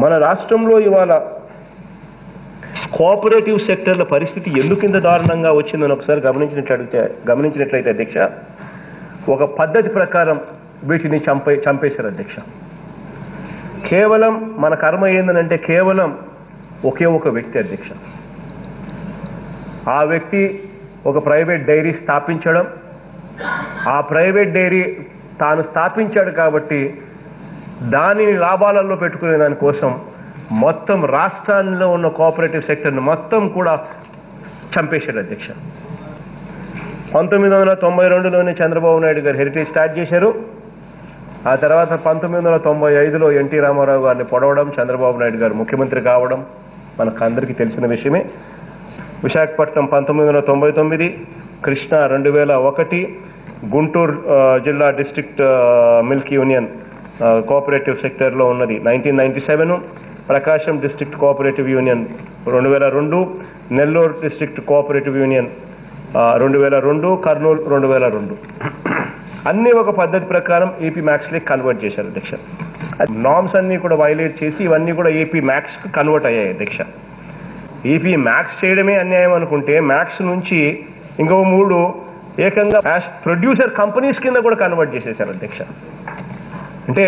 మన రాష్ట్రంలో ఇవాళ కోఆపరేటివ్ సెక్టర్ల పరిస్థితి ఎందుకు ఇంత దారుణంగా వచ్చిందని ఒకసారి గమనించినట్లయితే గమనించినట్లయితే అధ్యక్ష ఒక పద్ధతి ప్రకారం వీటిని చంపే చంపేశారు అధ్యక్ష కేవలం మన కర్మ ఏందనంటే కేవలం ఒకే ఒక వ్యక్తి అధ్యక్ష ఆ వ్యక్తి ఒక ప్రైవేట్ డైరీ స్థాపించడం ఆ ప్రైవేట్ డైరీ తాను స్థాపించాడు కాబట్టి దానిని లాభాలలో పెట్టుకునే దానికోసం మొత్తం రాష్ట్రాల్లో ఉన్న కోఆపరేటివ్ సెక్టర్ని మొత్తం కూడా చంపేశాడు అధ్యక్ష పంతొమ్మిది వందల తొంభై రెండులోనే చంద్రబాబు నాయుడు గారు హెరిటేజ్ స్టార్ట్ చేశారు ఆ తర్వాత పంతొమ్మిది వందల తొంభై ఐదులో ఎన్టీ రామారావు గారిని పొడవడం చంద్రబాబు నాయుడు గారు ముఖ్యమంత్రి కావడం మనకు అందరికీ తెలిసిన విషయమే విశాఖపట్నం పంతొమ్మిది వందల తొంభై తొమ్మిది కృష్ణా రెండు వేల ఒకటి గుంటూరు ఆ, జిల్లా డిస్ట్రిక్ట్ ఆ, మిల్క్ యూనియన్ ఆ, కోఆపరేటివ్ సెక్టర్లో ఉన్నది nineteen ninety seven Prakasam district cooperative union రెండు వేల రెండు నెల్లూరు డిస్ట్రిక్ట్ కోఆపరేటివ్ యూనియన్ రెండు వేల రెండు కర్నూలు రెండు వేల రెండు అన్ని ఒక పద్ధతి ప్రకారం ఏపీ మ్యాక్స్లే కన్వర్ట్ చేశారు అధ్యక్ష నామ్స్ అన్ని కూడా వైలేట్ చేసి ఇవన్నీ కూడా ఏపీ మ్యాక్స్ కన్వర్ట్ అయ్యాయి అధ్యక్ష ఈపీ మ్యాక్స్ చేయడమే అన్యాయం అనుకుంటే మ్యాక్స్ నుంచి ఇంకో మూడు ఏకంగా ప్రొడ్యూసర్ కంపెనీస్ కింద కూడా కన్వర్ట్ చేసేశారు అధ్యక్ష